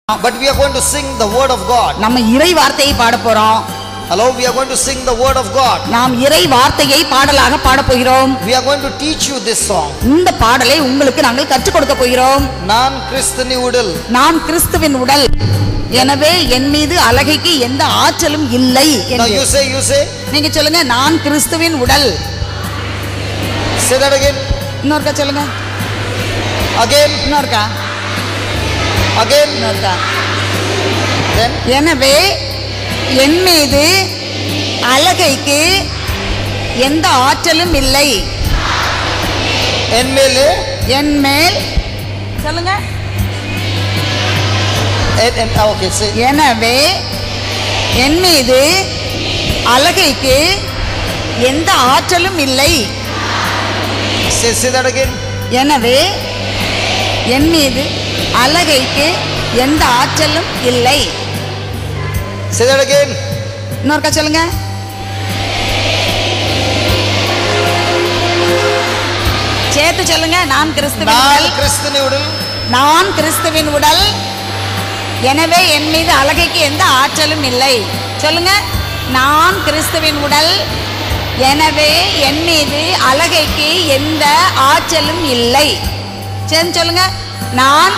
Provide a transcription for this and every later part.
But we are going to sing the word of God. நம்ம இறை வார்த்தையை பாட போறோம் Hello, we are going to sing the word of God. நாம் இறை வார்த்தையை பாடலாக பாட போகிறோம் We are going to teach you this song. இந்த பாடலை உங்களுக்கு நாங்கள் கற்றுக் கொடுக்க போகிறோம் நான் கிறிஸ்தனி உடல் நான் கிறிஸ்துவின் உடல் எனவே என் மீது அழகைக்கு எந்த ஆற்றலும் இல்லை Now என்று. you say, you say, நீங்க சொல்லுங்க நான் கிறிஸ்துவின் உடல் say that again, இன்னொருக்கா சொல்லுங்க again, இன்னொருக்கா again, இன்னொருக்கா then எனவே என் மீது அழகைக்கு எந்த ஆற்றலும் இல்லை என் மேலே என் மேல் சொல்லுங்க en- en- ah, okay, say, எனவே என் மீது அழகைக்கு எந்த ஆற்றலும் இல்லை say, say that again. எனவே என் மீது அழகைக்கு எந்த ஆற்றலும் இல்லை Say that again. இன்னொருக்கா சொல்லுங்க சேர்த்து சொல்லுங்க நான் கிறிஸ்துவின் நான் உடல் கிறிஸ்தனி உடல் நான் கிறிஸ்துவின் உடல் எனவே என் மீது அழகைக்கு எந்த ஆற்றலும் இல்லை சொல்லுங்க நான் கிறிஸ்துவின் உடல் எனவே என் மீது அழகைக்கு எந்த ஆற்றலும் இல்லை சரி சொல்லுங்க நான்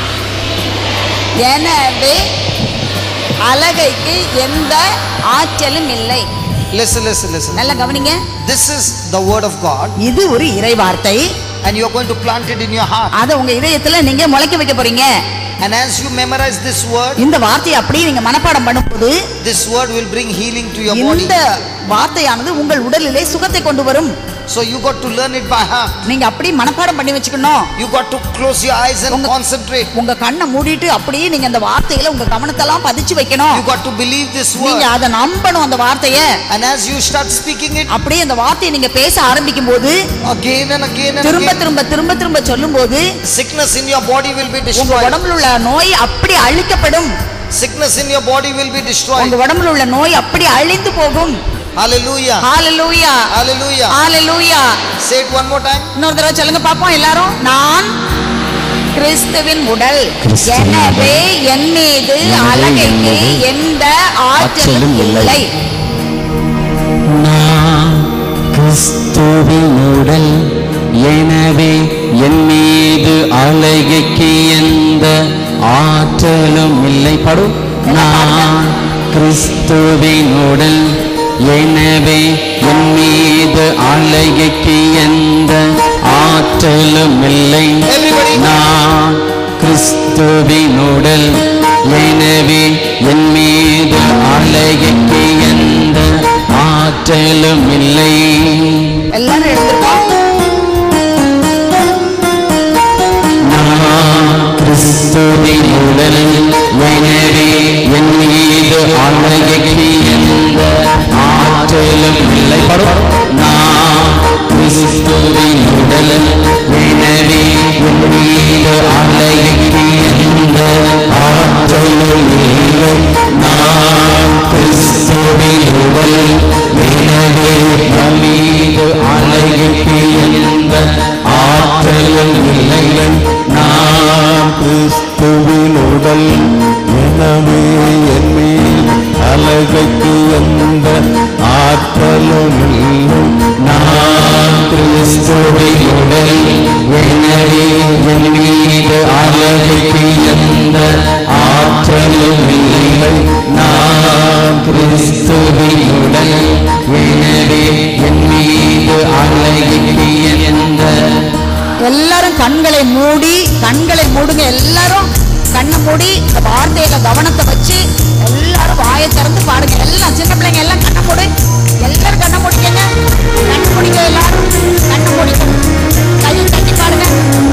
எனவே அழகைக்கு எந்த ஆற்றலும் இல்லை Listen, listen, listen. நல்லா கவனிங்க This is the word of God, இது ஒரு இறை வார்த்தை and you are going to plant it in your heart. அதை உங்க இதயத்துல நீங்க முளைக்க வைக்க போறீங்க And as you memorize this word, இந்த வார்த்தையை அப்படியே நீங்க மனப்பாடம் பண்ணும்போது this word will bring healing to your body. இந்த வார்த்தையானது உங்கள் உடலிலே சுகத்தை கொண்டு வரும் So you got to learn it by heart. நீங்க அப்படியே மனப்பாடம் பண்ணி வச்சுக்கணும் You got to close your eyes and Unga- concentrate. உங்க கண்ணை மூடிட்டு அப்படியே நீங்க அந்த வார்த்தையில உங்க கவனத்தெல்லாம் பதிச்சு வைக்கணும் You got to believe this நீங்க word. அதை நம்பணும் அந்த வார்த்தைய And as you start speaking it அப்படியே அந்த வார்த்தையை நீங்க பேச ஆரம்பிக்கும் போது again and again and திரும்ப again, திரும்ப திரும்ப திரும்ப சொல்லும் போது sickness in your body will be உங்க destroyed. உடம்புல உள்ள நோய் அப்படி அழிக்கப்படும் Sickness in your body will be உங்க destroyed. உடம்புல உள்ள நோய் அப்படி அழிந்து போகும் Hallelujah. Hallelujah Hallelujah. Hallelujah Say it one more time. இன்னொரு தடவை சொல்லுங்க பாப்போம் எல்லாரும் நான் கிறிஸ்துவின் உடல் கிறிஸ்துவின் எனவே என் மீது எனவே அழகைக்கு என் மீது எந்த ஆற்றலும் ஆற்றலும் இல்லை. இல்லை நான் கிறிஸ்துவின் உடல் எனவே என் மீது அழகைக்கு எந்த ஆற்றலும் இல்லை படு நான் கிறிஸ்துவின் உடல் எனவே என் மீது அழகைக்கு எந்த ஆற்றலும் இல்லை Everybody. நான் கிறிஸ்துவின் உடல் எனவே என் மீது அழகைக்கு எந்த ஆற்றலும் இல்லை எல்லாரும் எடுத்துருக்கோம் நான் கிறிஸ்துவின் உடல் எனவே என் மீது அழகைக்கு எந்த ஆற்றலும் இல்லை படும் நான் கிறிஸ்துவின் உடல் எனவே என் மீது அழகைக்கு எந்த ஆற்றலும் இல்லை நான் கிறிஸ்துவின் உடல் எனவே என் மீது அழகைக்கு எந்த ஆற்றலும் இல்லை நான் கிறிஸ்துவின் உடல் எனவே என் மேல் அழகைக்கு எந்த ஆற்றலும் இல்லை நான் கிறிஸ்துவின் உடல் எனவே என் மீது அழகைக்கு எந்த ஆற்றலும் இல்லை நான் கிறிஸ்துவின் உடல் எனவே என் மீது அழகைக்கு எந்த எல்லாரும் கண்களை மூடி கண்களை மூடுங்க எல்லாரும் கண்ணை மூடி இந்த வார்த்தையில கவனத்தை வச்சு எல்லாரும் வாயை திறந்து பாடுங்க எல்லாம் சின்ன பிள்ளைங்க எல்லாம் கண்ணை மூடு எல்லாரும் கண்ணை மூடிக்கங்க கண்ணை மூடிங்க எல்லாரும் கண்ணை மூடிங்க கையை தட்டி பாடுங்க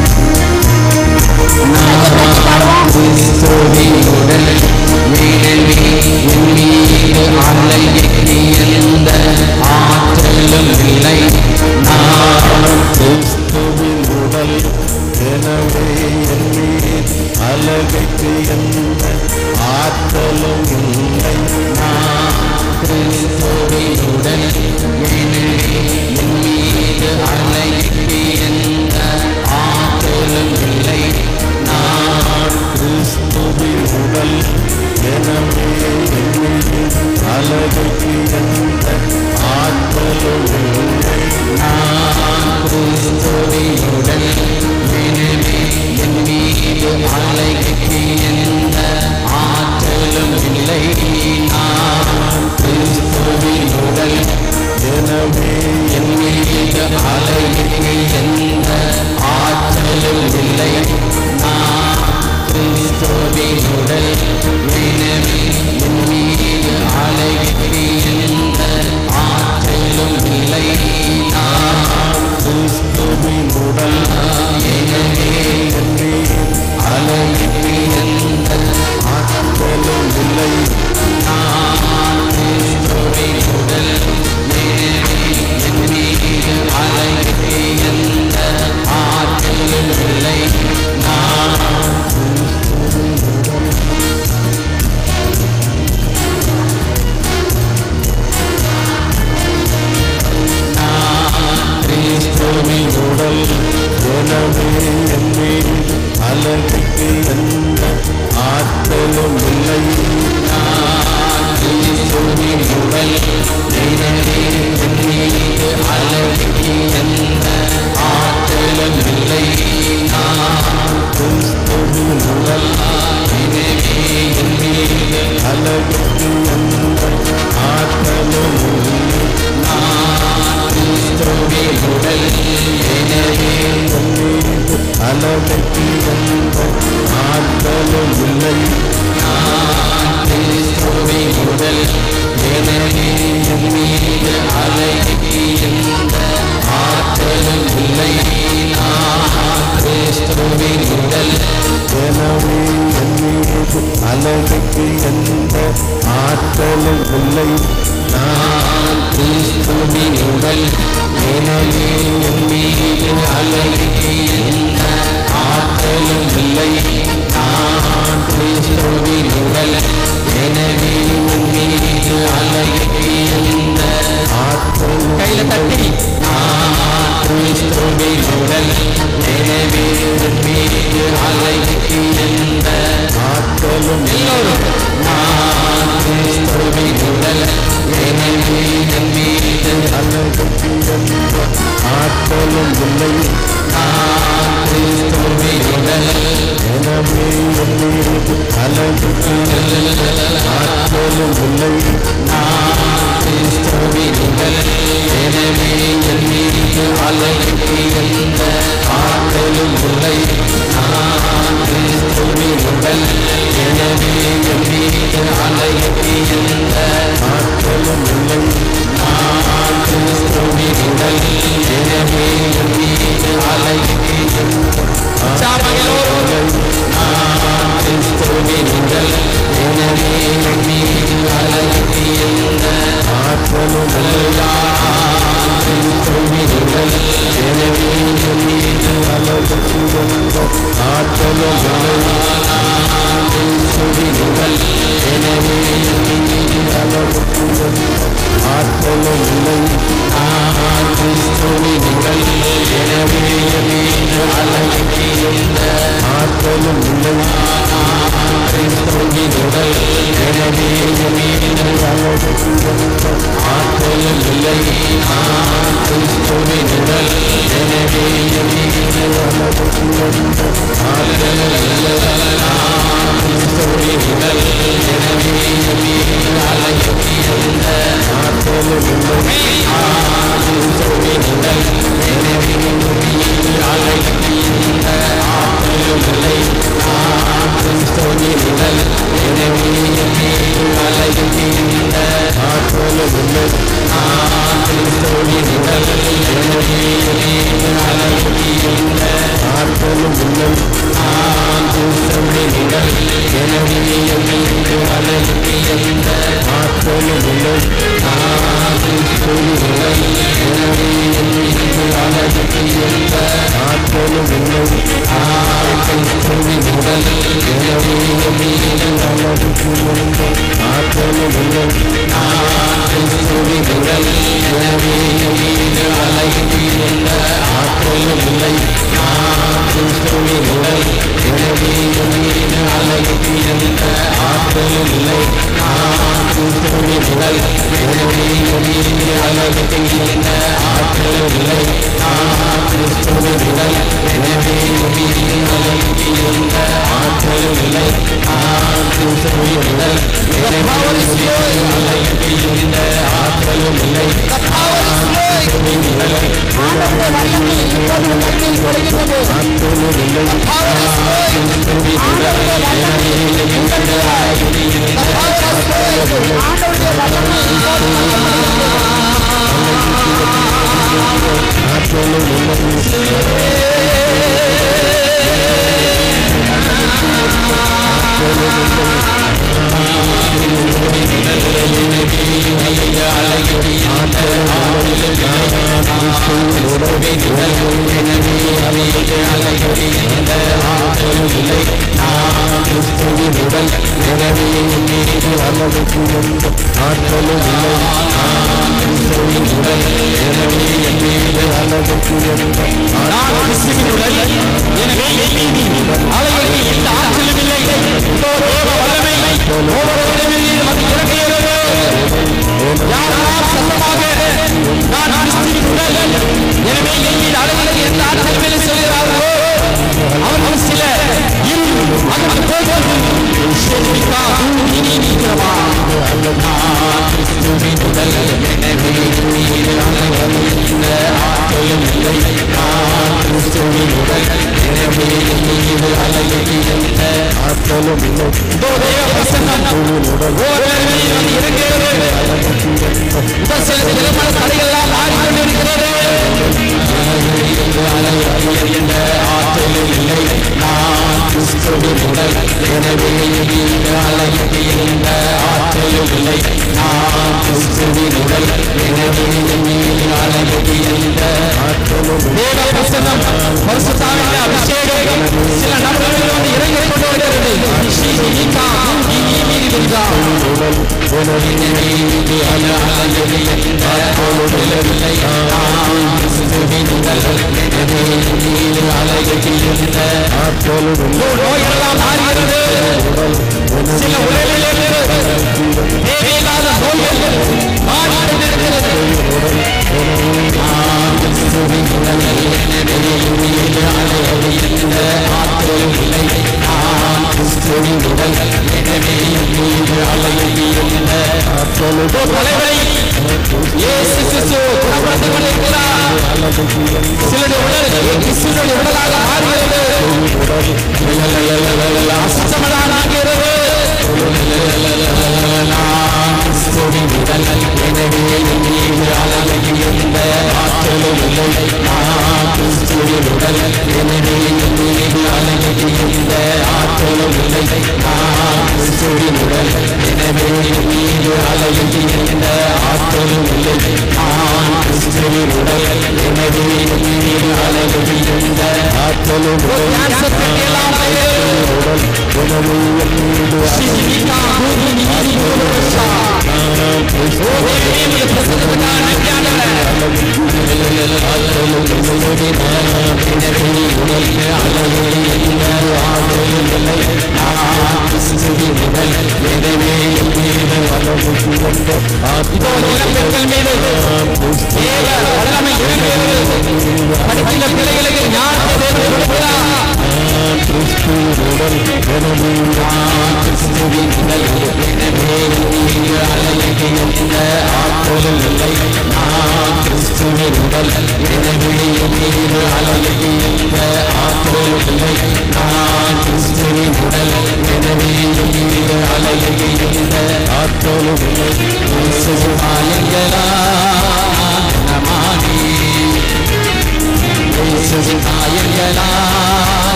கையை தட்டி பாடுவோம் கிறிஸ்துவின் உடல் எனவே என் மீது அழகைக்கு எந்த ஆற்றலும் இல்லை நான் கிறிஸ்துவின் உடல் எனவே என் மீது அழகைக்கு எந்த ஆற்றலும் இல்லை நான் கிறிஸ்துவின் உடல் எனவே என் மீது அழகைக்கு எந்த ஆற்றலும் இல்லை நான் கிறிஸ்துவின் உடல் எனவே என்னுடைய அழகுக்கு எந்த ஆற்றலும் இல்லை நான் கிறிஸ்துவினுடன் எனவே என் மீது அலைக்கு எந்த ஆற்றலும் இல்லை நான் கிறிஸ்துவினுடன் எனவே என் மீது அலைக்கு எந்த ஆற்றலும் இல்லை நான் கிறிஸ்துவினுடன் எனவே என் மீது அலைக்கு எந்த ஆற்றலும் இல்லை நான் கிறிஸ்துவின் உடல் எனவே என் மீது அலைக்கு எந்த ஆற்றலும் இல்லை நான் கிறிஸ்துவினுடன் எனவே என் மீது அலைக்கு எந்த ஆற்றலும் இல்லை நான் கிறிஸ்துவின் உடல் எனவே என்னை அழகுக்கு எந்த ஆற்றலும் இல்லை கிறிஸ்துவினுடன் எனவே என் மீது அலைக்கு எந்த ஆற்றலும் இல்லை நான் கிறிஸ்துவின் உடல் எனவே என் மீது அழகுக்கு எந்த ஆற்றலும் இல்லை கிறிஸ்துவினுடன் எனவே அழகுக்கு எந்த ஆற்றலும் இல்லை கிறிஸ்துவினுடன் எனவே என் மீது அலைக்கு எந்த ஆற்றலும் இல்லை நான் கிறிஸ்துவினுடன் எனவே என்னீது அழகுக்கு எந்த ஆற்றலும் இல்லை நான் கிறிஸ்துவினுடன் எனவே என் மீது அலைக்கு எந்த ஆற்றலும் இல்லை நான் கிறிஸ்துவினுடன் எனவே என் மீது அலைக்கு எந்த ஆற்றலும் கையில தட்டி நான் கிறிஸ்துவினுடன் எனவே என் மீது அலைக்கு எந்த ஆற்றலும் எல்லோரும் நான் கிறிஸ்துவினுடன் எனவே என் மீது அழகுக்கு எந்த ஆற்றலும் இல்லை நான் கிறிஸ்துவினுடன் எனவே என்னீது அழகுக்கு எந்த ஆற்றலும் இல்லை நான் கிறிஸ்துவினுடன் எனவே என் மீது அலைக்கு எந்த ஆற்றலும் இல்லை நான் கிறிஸ்துவினுடன் எனவே என் மீது அலைக்கு எந்த ஆற்றலும் இல்லை நான் கிறிஸ்துவினுடன் எனவே என் மீது அலைக்கு சாமகளோடு நான் கிறிஸ்துவினுடன் எனவே என் மீது அலைக்கு எந்த ஆற்றலும் இல்லை கிறிஸ்துவினுடன் எனவே என் மீது அழகுக்கு எந்த ஆற்றலும் இல்லை கிறிஸ்துவினுடன் எனவே என் மீது அழகுக்கு எந்த ஆற்றலும் இல்லை நான் கிறிஸ்துவினுடன் எனவே என் மீது அலைக்கு எந்த ஆற்றலும் இல்லை கிறிஸ்துவினுடன் எனவே என் மீது அழகுக்கு எந்த ஆற்றலும் இல்லை நான் கிறிஸ்துவினுடன் எனவே என் மீது அழகுக்கு எந்த ஆற்றலும் இல்லை நான் கிறிஸ்துவினுடன் எனவே என் மீது அலைக்கு எந்த ஆற்றலும் இல்லை கிறிஸ்துவினுடன் எனவே என் மீது அலைக்கு எந்த ஆற்றலும் இல்லை நான் கிறிஸ்துவினுடன் எனவே என் மீது அலைக்கு எந்த ஆற்றலும் இல்லை நான் கிறிஸ்துவினுடன் எனவே என் மீது அலைக்கு எந்த ஆற்றலும் இல்லை நான் கிறிஸ்துவினுடன் எனவே என் மீது அலைக்கு எந்த ஆற்றலும் இல்லை நான் கிறிஸ்துவினுடன் எனவே என் மீது அலைக்கு எந்த ஆற்றலும் இல்லை நான் கிறிஸ்துவினுடன் எனவே என் மீது அழகுக்கு எந்த ஆற்றலும் இல்லை நான் கிறிஸ்துவினுடன் எனவே என் மீது அலைக்கு எந்த ஆற்றலும் இல்லை நான் ஆண்டவருடைய வல்லமை இப்போது உங்கள் மேல் பொழிகிறது ஆண்டவருடைய வல்லமை உங்கள் மேல் ஆண்டவருடைய வல்லமை இப்போது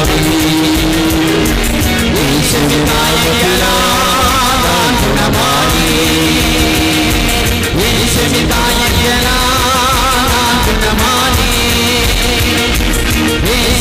நாயகனா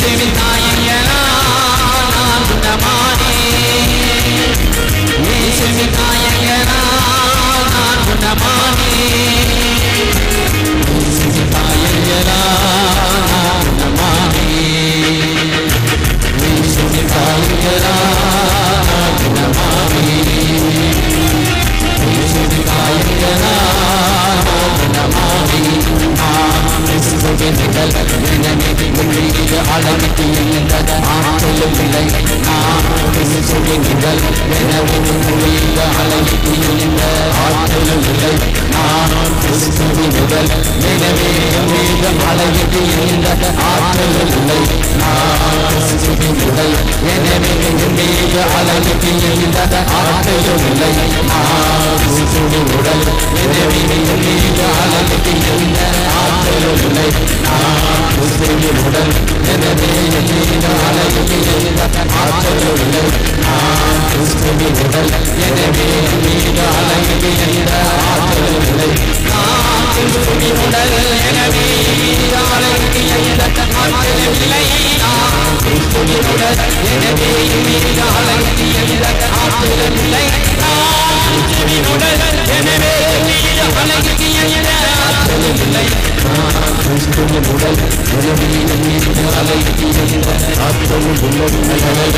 இயேசுவின் நாயகனாய் நான் குணமானேன் இயேசுவின் நாயகனாய் நான் குணமானேன் இயேசுவின் நாயகனாய் நான் குணமானேன் இயேசுவின் நாயகனாய் நான் குணமானேன் இயேசுவின் நாயகனாய் நான் குணமானேன் நான் கிறிஸ்துவின் நிழல் எனவே உள்ளீடு அழகிட்டு இருந்தது ஆற்றலும் இல்லை நான் கிறிஸ்துவின் நிழல் எனவே உள்ளீடு அழகிட்டு இருந்த ஆற்றலும் இல்லை நான் கிறிஸ்துவின் நிழல் எனவே உள்ளீடு அழகிட்டு இருந்தது ஆற்றலும் இல்லை நான் கிறிஸ்துவின் நிழல் எனவே உள்ளீடு அழகிட்டு இருந்தது ஆற்றலும் இல்லை நான் கிறிஸ்துவின் உடல் எனவே உள்ளீடு அழகிட்டு இருந்த ஆற்றலும் இல்லை நான் கிறிஸ்துவின் உடல் எனவே உள்ளீடு அழகிட்டு இருந்த ஆற்றலும் இல்லை நான் கிறிஸ்துவின் உடல் எனவே உள்ளீடு அழகிட்டு இருந்த ஆற்றலும் இல்லை நான் கிறிஸ்துவின் உடல் எனவே உள்ளீடு அழகிட்டு இருந்த ஆற்றலும் இல்லை நான் கிறிஸ்துவின் உடல் எனவே உள்ளீடு அழகிட்டு இருந்த ஆற்றலும் இல்லை நான் கிறிஸ்துவின் உடல் எனவே உள்ளீடு அழகிட்டு இருந்த ஆற்றலும் இல்லை நான் கிறிஸ்துவின் உடல் எனவே உள்ளீடு அழகிட்டு இருந்த ஆற்றலும்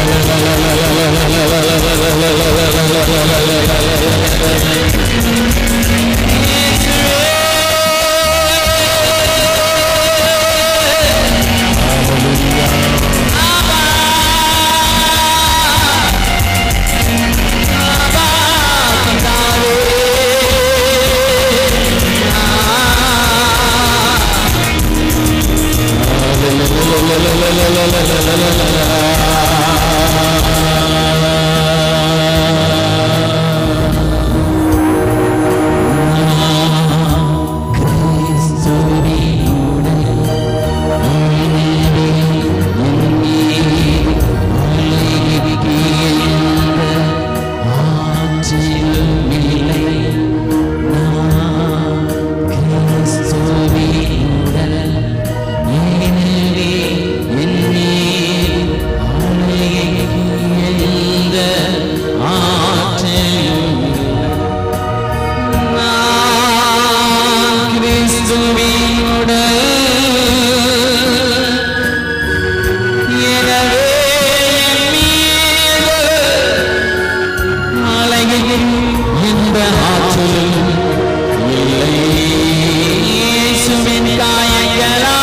இந்த ஆற்றலும் இல்லை இயேசுவின் காயங்களா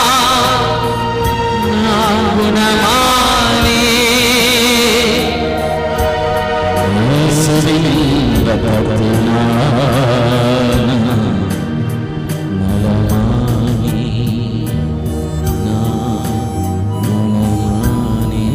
நான் குணமானே இயேசுவின் இரத்தத்தினால் நலமானே நான் குணமானே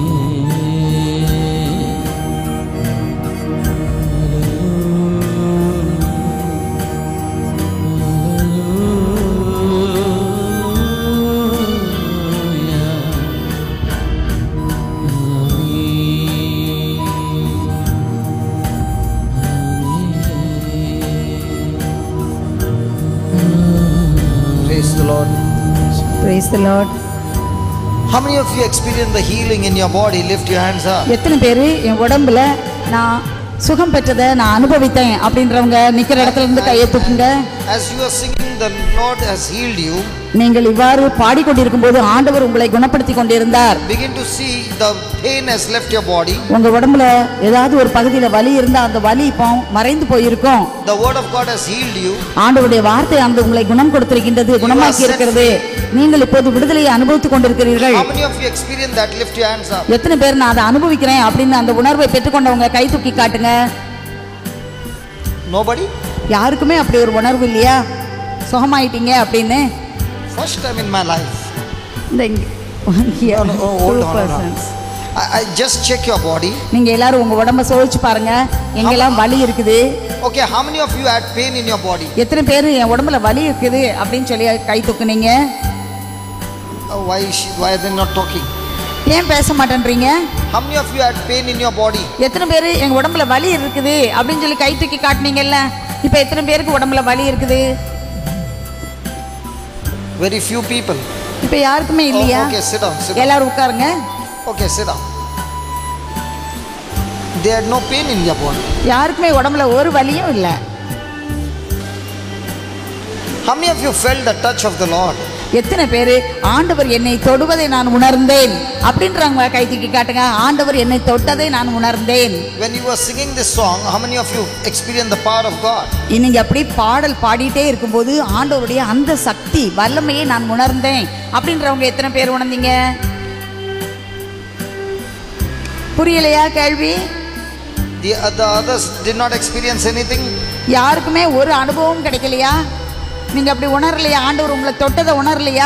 Praise the Lord. Praise the Lord. How many of you experience the healing in your body? Lift your hands up. எத்தனை பேர் என் உடம்புல நான் சுகம் பெற்றதை நான் அனுபவித்தேன் அப்படின்றவங்க நிக்கிற இடத்துல இருந்து கையை தூக்குங்க As you are singing, the Lord has healed you. நீங்கள் இவ்வாறு பாடிக்கொண்டிருக்கும் போது ஆண்டவர் உங்களை குணப்படுத்தி கொண்டிருந்தார் Begin to see the pain has left your body. உங்க உடம்புல ஏதாவது ஒரு பகுதியில வலி இருந்தா அந்த வலி இப்போ மறைந்து போயிருக்கும் The word of God has healed you. ஆண்டவருடைய வார்த்தை அந்த உங்களை குணம் கொடுத்திருக்கின்றது குணமாக்கி இருக்கிறது நீங்கள் இப்போது விடுதலையை அனுபவித்துக் கொண்டிருக்கிறீர்கள் How many of you experience that? Lift your hands up. எத்தனை பேர் நான் அதை அனுபவிக்கிறேன் அப்படின்னு அந்த உணர்வை பெற்றுக்கொண்டவங்க கை தூக்கி காட்டுங்க Nobody? யாருக்குமே அப்படி ஒரு உணர்வு இல்லையா சுகமாயிட்டீங்க அப்படின்னு First time in my life. இந்த இங்க- here, No, no, oh, hold two on, hold on. persons. I, I just check your body. நீங்க எல்லாரும் உங்க உடம்ப சோதிச்சு பாருங்க எங்கெல்லாம் வலி இருக்குது Okay, how many of you had pain in your body? எத்தனை பேர் என் உடம்புல வலி இருக்குது அப்படின்னு சொல்லி கை தூக்குனீங்க Uh, why, is she, why are they not talking? ஏன் பேச மாட்டேன்றீங்க How many of you had pain in your body? எத்தனை பேர் எங்க உடம்புல வலி இருக்குது அப்படின்னு சொல்லி கை தூக்கி காட்டுனீங்கல்ல இப்போ எத்தனை பேருக்கு உடம்புல வலி இருக்குது Very few people. இப்ப யாருக்குமே Oh, இல்லையா okay, sit down, sit down. எல்லாரும் உட்காருங்க Okay, sit down. They had no pain in their body. யாருக்குமே உடம்புல ஒரு வலியும் இல்லை How many of you felt the touch of the Lord? எத்தனை பேர் ஆண்டவர் என்னை தொடுவதை நான் உணர்ந்தேன் அப்படின்றாங்க கை தூக்கி காட்டுங்க ஆண்டவர் என்னை தொட்டதை நான் உணர்ந்தேன் When you were singing this song, how many of you experienced the power of God? நீங்க அப்படி பாடல் பாடிட்டே இருக்கும்போது ஆண்டவருடைய அந்த சக்தி வல்லமையை நான் உணர்ந்தேன் அப்படின்றவங்க எத்தனை பேர் உணர்ந்தீங்க புரியலையா கேள்வி The, the others did not experience anything. யாருக்குமே ஒரு அனுபவம் கிடைக்கலையா நீங்க அப்படி உணரலையா ஆண்டவர் உங்களை தொட்டதை உணரலையா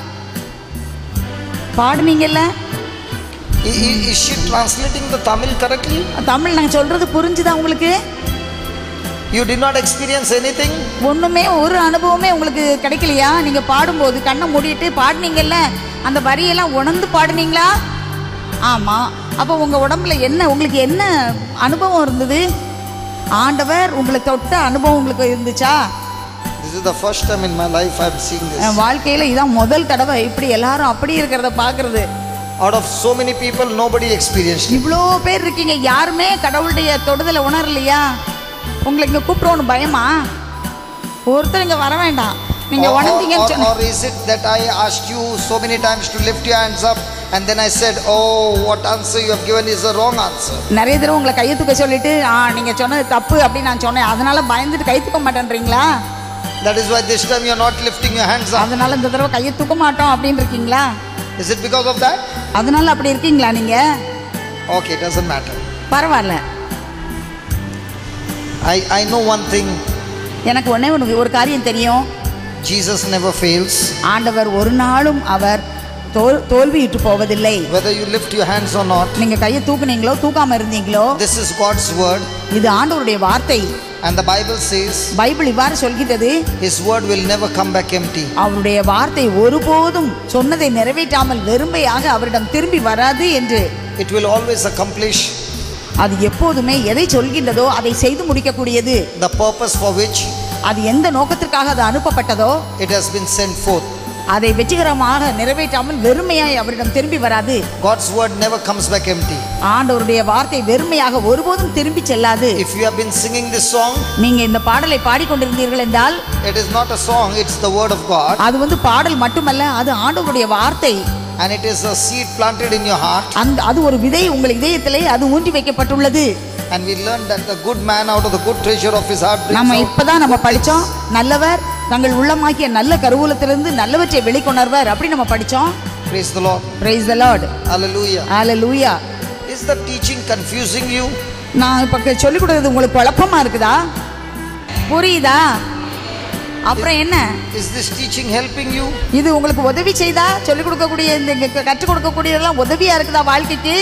பாடுனீங்கல்ல I- i- Is she translating the Tamil correctly? Tamil நாங்க சொல்றது புரிஞ்சுதா உங்களுக்கு You did not experience anything? ஒண்ணுமே ஒரு அனுபவமே உங்களுக்கு கிடைக்கலையா நீங்க பாடும்போது கண்ணை மூடிட்டு பாடுனீங்கல்ல அந்த வரியெல்லாம் உணர்ந்து பாடுனீங்களா ஆமா அப்போ உங்க உடம்புல என்ன உங்களுக்கு என்ன அனுபவம் இருந்தது ஆண்டவர் உங்களை தொட்ட அனுபவம் உங்களுக்கு இருந்துச்சா This is the first time in my life I'm seeing this. என் வாழ்க்கையில இதான் முதல் தடவை இப்படி எல்லாரும் அப்படி இருக்கிறத பார்க்கிறது Out of so many people, nobody experienced it. இவ்வளோ பேர் இருக்கீங்க யாருமே கடவுளுடைய தொடுதலை உணரலையா உங்களுக்கு இங்க கூப்பிடணும் பயமா ஒருத்தர் இங்க வர வேண்டாம் நீங்க Or, or, உணர்ந்தீங்கன்னு or, சொன்ன or is it that I asked you so many times to lift your hands up and then I said, Oh, what answer you have given is the wrong answer? நிறைய தடவை உங்களை கையை தூக்க சொல்லிட்டு ஆ நீங்க சொன்னது தப்பு அப்படின்னு நான் சொன்னேன் அதனால பயந்துட்டு கை தூக்க மாட்டேன்றீங்களா That is why this time you're not lifting your hands up. அதனால இந்த தடவை கையை தூக்க மாட்டோம் அப்படின்னு இருக்கீங்களா Is it because of that? அதனால அப்படி இருக்கீங்களா நீங்க Okay, it doesn't matter. பரவாயில்ல I, I know one thing எனக்கு ஒண்ணே ஒன்று ஒரு காரியம் தெரியும் Jesus never fails. ஆண்டவர் ஒரு நாளும் அவர் தோல் தோல்வியிட்டு போவதில்லை Whether you lift your hands or not, நீங்க கையை தூக்குனீங்களோ தூக்காம இருந்தீங்களோ this is God's word. இது ஆண்டவருடைய வார்த்தை And the Bible says Bible இவ்வாறு சொல்கிறது His word will never come back empty. அவருடைய வார்த்தை ஒருபோதும் சொன்னதை நிறைவேற்றாமல் வெறுமையாக அவரிடம் திரும்பி வராது என்று It will always accomplish அது எப்போதுமே எதை சொல்கின்றதோ அதை செய்து முடிக்கக்கூடியது the purpose for which அது எந்த நோக்கத்திற்காக அது அனுப்பப்பட்டதோ it has been sent forth. அதை வெற்றிகரமாக நிறைவேற்றாமல் வெறுமையாய் அவரிடம் திரும்பி வராது God's word never comes back empty. ஆண்டவருடைய வார்த்தை வெறுமையாக ஒருபோதும் திரும்பி செல்லாது If you have been singing this song, நீங்க இந்த பாடலை பாடிக்கொண்டிருந்தீர்கள் என்றால் it is not a song, it's the word of God. அது வந்து பாடல் மட்டுமல்ல அது ஆண்டவருடைய வார்த்தை And it is a seed planted in your heart. அந்த அது ஒரு விதை உங்கள் இதயத்திலே அது ஊன்றி வைக்கப்பட்டுள்ளது And we learned that the good man out of the good treasure of his heart brings நம்ம out இப்பதான் நம்ம படிச்சோம் நல்லவர் தங்கள் உள்ளமாக்கிய நல்ல கருவூலத்திலிருந்து நல்லவற்றை வெளிக்கொணர்வர் அப்படி நம்ம படிச்சோம் Praise the Lord. Praise the Lord Hallelujah. Hallelujah Is the teaching confusing you? நான் இப்ப சொல்லிக் கொடுக்கறது உங்களுக்கு குழப்பமா இருக்குதா புரியுதா அப்புறம் என்ன Is this teaching helping you? இது உங்களுக்கு உதவி செய்தா சொல்லிக் கொடுக்கக்கூடிய இந்த இங்க கற்றுக் கொடுக்கக்கூடியதெல்லாம் உதவியா இருக்குதா வாழ்க்கைக்கு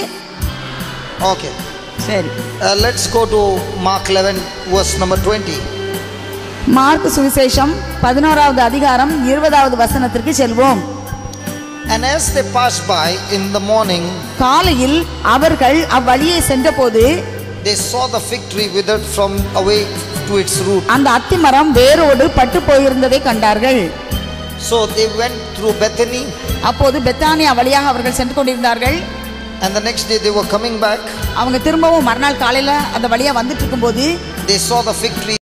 Okay. சரி Uh, let's go to Mark 11, verse number 20. Mark சுவிசேஷம் பதினோராவது அதிகாரம் இருபதாவது வசனத்திற்கு செல்வோம் And as they passed by in the morning, காலையில் அவர்கள் அவ்வழியே சென்றபோது they saw the fig tree withered from away to its root. அந்த அத்திமரம் வேரோடு பட்டு போயிருந்ததை கண்டார்கள் So they went through Bethany, அப்போது பெத்தானியா வழியாக அவர்கள் சென்று கொண்டிருந்தார்கள் and the next day they were coming back. அவங்க திரும்பவும் மறுநாள் காலையில அந்த வழியா வந்துட்டு இருக்கும்போது They saw the fig tree